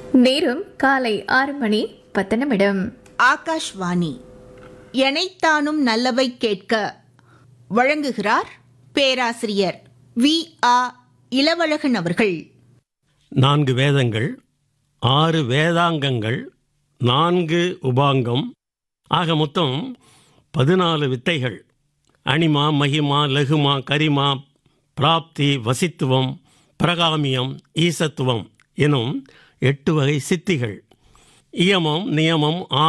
நேரம் காலை ஆறு மணி பத்து நிமிடம் ஆகாஷ்வாணி எனைத்தானும் நல்லவை கேட்க வழங்குகிறார் பேராசிரியர் வி ஆ இளவழகன் அவர்கள் நான்கு வேதங்கள் ஆறு வேதாங்கங்கள் நான்கு உபாங்கம் ஆக மொத்தம் பதினாலு வித்தைகள் அனிமா மகிமா லகுமா கரிமா பிராப்தி வசித்துவம் பிரகாமியம் ஈசத்துவம் எனும் எட்டு வகை சித்திகள் இயமம் நியமம்